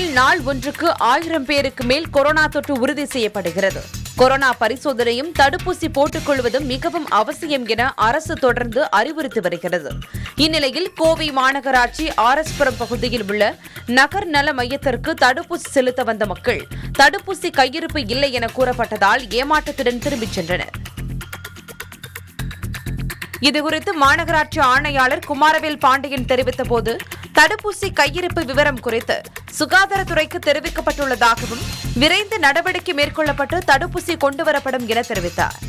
நகரில் நாள் ஒன்றுக்கு ஆயிரம் பேருக்கு மேல் கொரோனா தொற்று உறுதி செய்யப்படுகிறது கொரோனா பரிசோதனையும் தடுப்பூசி போட்டுக் கொள்வதும் மிகவும் அவசியம் என அரசு தொடர்ந்து அறிவுறுத்தி வருகிறது இந்நிலையில் கோவை மாநகராட்சி ஆர்எஸ்புரம் பகுதியில் உள்ள நகர் நல மையத்திற்கு தடுப்பூசி செலுத்த வந்த மக்கள் தடுப்பூசி கையிருப்பு இல்லை என கூறப்பட்டதால் ஏமாற்றத்துடன் திரும்பிச் சென்றனர் இதுகுறித்து மாநகராட்சி ஆணையாளர் குமாரவேல் பாண்டியன் தெரிவித்தபோது தடுப்பூசி கையிருப்பு விவரம் குறித்து சுகாதாரத்துறைக்கு தெரிவிக்கப்பட்டுள்ளதாகவும் விரைந்து நடவடிக்கை மேற்கொள்ளப்பட்டு தடுப்பூசி கொண்டுவரப்படும் என தெரிவித்தார்